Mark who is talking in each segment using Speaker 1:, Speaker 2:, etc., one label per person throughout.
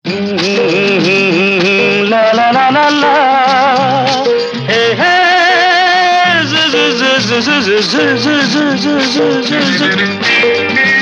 Speaker 1: La la la la la. Hey hey. Z z z z z z z z z z z z.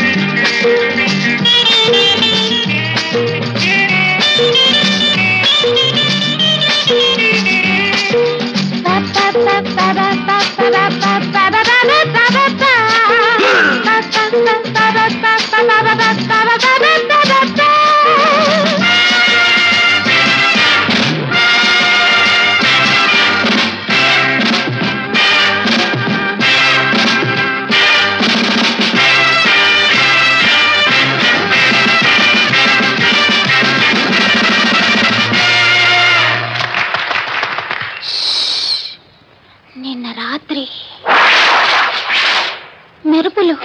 Speaker 2: నిన్న రాత్రి మెరుపులు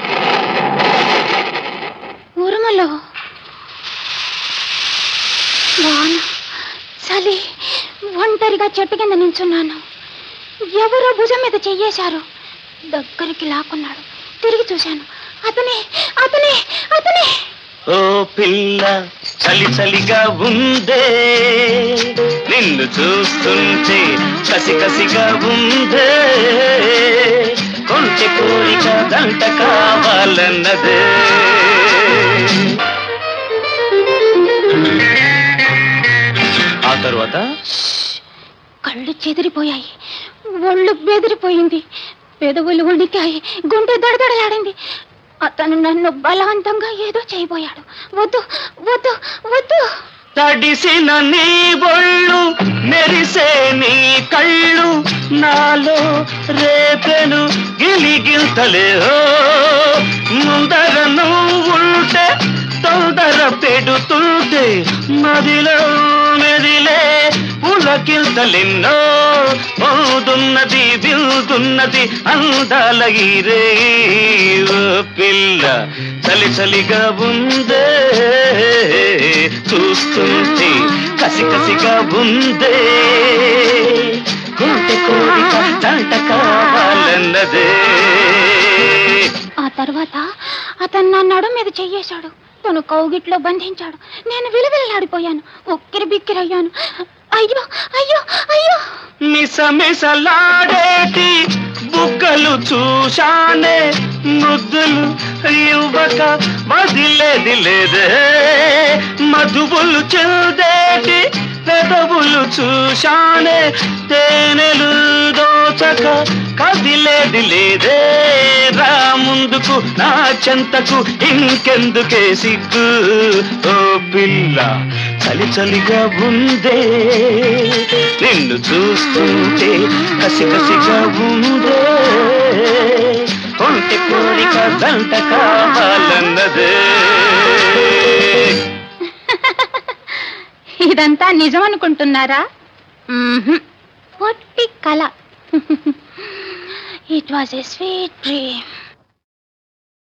Speaker 2: ఉరుములు వాన చలి ఒంటరిగా చెట్టు కింద నించున్నాను ఎవరో భుజం మీద చెయ్యేశారు దగ్గరికి లాక్కున్నాడు తిరిగి చూశాను అతనే అతనే అతనే
Speaker 1: ఓ పిల్ల చలి చలిగా ఉందే నిన్ను చూస్తుంటే కసి కసిగా ఉందే కొంచె కోరిక దంట కావాలన్నదే ఆ తర్వాత
Speaker 2: కళ్ళు చెదిరిపోయాయి ఒళ్ళు బెదిరిపోయింది పెదవులు వణికాయి గుండె దడదడలాడింది అతను నన్ను బలవంతంగా ఏదో చేయబోయాడు వద్దు వద్దు వద్దు
Speaker 1: తడిసిన నీ ఒళ్ళు మెరిసే నీ కళ్ళు నాలో రేపెను గిలిగింతలే ఓ ముందర నువ్వుంటే తొందర పెడుతుంటే మదిలో మెదిలే పులకింతలెన్నో పోదున్నది విల్దున్నది అందాల ఈరే ఓ పిల్ల చలి చలిగా ఉందే చూస్తుంటే కసి కసిగా ఉందే కోటి కోరిక దంట కావాలన్నదే
Speaker 2: ఆ తర్వాత అతను నా నడు మీద చెయ్యేశాడు తను కౌగిట్లో బంధించాడు నేను విలువిల్లాడిపోయాను ఉక్కిరి బిక్కిరయ్యాను అయ్యో అయ్యో అయ్యో
Speaker 1: మిసమిసలాడేటి బుగ్గలు చూశానే ముద్దులు ఇవ్వక వదిలేది లేదే మధువులు చెందేటి పెదవులు చూశానే తేనెలు దోచక కదిలేది లేదే రా ముందుకు నా చెంతకు ఇంకెందుకే సిగ్గు ఓ పిల్ల చలి చలిగా ఉందే నిన్ను చూస్తుంటే కసి కసిగా ఉందే ఒంటి కోరిక దంట కావాలన్నదే
Speaker 2: ఇదంతా నిజం అనుకుంటున్నారా మ్మ్హ్మ్. పొట్టి కళ it was a sweet dream